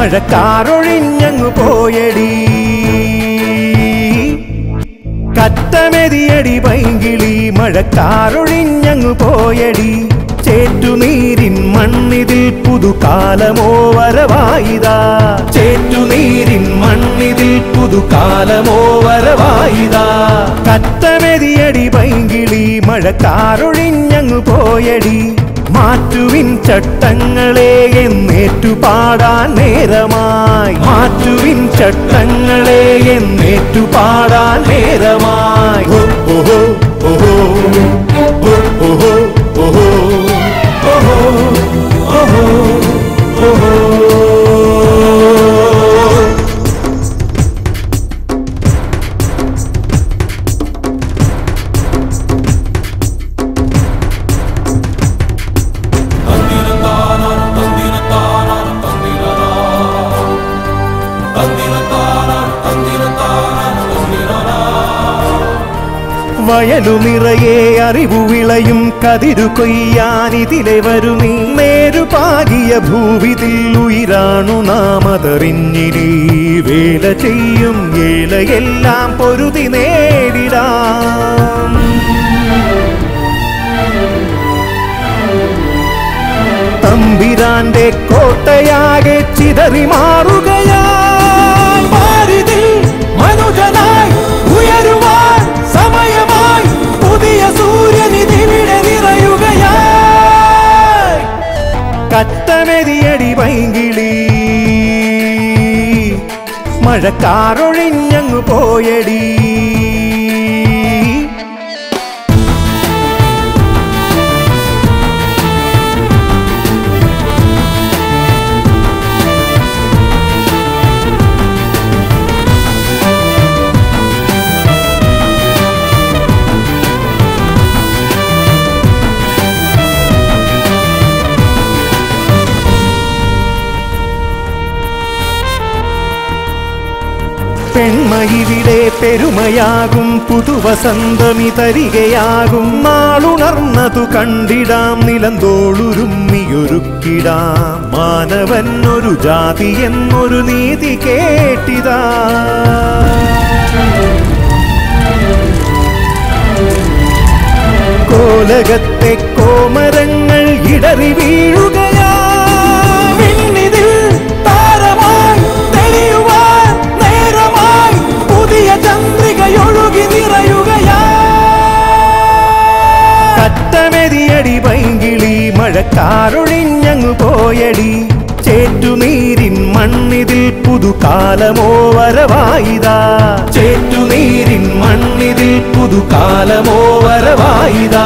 മഴക്കാറൊഴിഞ്ഞങ്ങു പോയടി കറ്റമെതിയടി പൈങ്കിളി മഴക്കാറൊഴിഞ്ഞങ്ങു പോയടി ചേറ്റുനീരിൻ മണ്ണിതിൽ പുതുകാലമോ വരവായിതാ ചേറ്റുനീരിൻ മണ്ണിതിൽ പുതുകാലമോ വരവായിതാ കറ്റമെതിയടി പൈങ്കിളി മഴക്കാറൊഴിഞ്ഞങ്ങു പോയടി മാറ്റുവിൻ ചട്ടങ്ങളെ എന്നേറ്റു പാടാൻ നേരമായി മാറ്റുവിൻ ചട്ടങ്ങളെ എന്നേറ്റു പാടാൻ നേരമായി ഓ, ഓഹോ ഓഹോ ഓ, ഓഹോ ഓഹോ ഓഹോ ഓഹോ ഓഹോ വയലു നിറയെ അറിവു വിളയും കതിരു കൊയ്യാൻ ഇതിലെ വരുമീ നേരു പാകിയ ഭൂവിതിൽ ഉയരാണു നാമതറിഞ്ഞിനി വേല ചെയ്യും ഏലയെല്ലാം പൊരുതി നേരിടാം തമ്പിരാന്റെ കോട്ടയാകെ ചിതറി മാറുകയായി ഭാരതിൽ മനുജനായി ഉയരുവാൻ സമയമായി പുതിയ സൂര്യനിധിവിടെ നിറയുകയായി കറ്റമെതിയടി പൈങ്കിളി മഴക്കാറൊഴിഞ്ഞങ്ങു പോയടി പെൺമയിവിടെ പെരുമയാകും പുതുവസന്തമി തരികയാകും നാളുണർന്നതു കണ്ടിടാം നിലന്തോളുരുമ്മിയൊരുക്കിടാം മാനവൻ ഒരു ജാതി എന്നൊരു നീതി കേട്ടിതാ കോലകത്തെ കോമരങ്ങൾ ഇടറി വീഴുകയാ മിന്നിതിൽ താരമായി തെളിയുവാൻ നേരമായി പുതിയ ചന്ദ്രികയൊഴുകി നിറയുകയാ കറ്റമെതിയടി പൈങ്കിളി മഴക്കാറൊഴിഞ്ഞങ്ങു പോയടി ചേറ്റുനീരിൻ മണ്ണിതിൽ പുതുകാലമോ വരവായിതാ ചേറ്റുനീരിൻ മണ്ണിതിൽ പുതുകാലമോ വരവായിതാ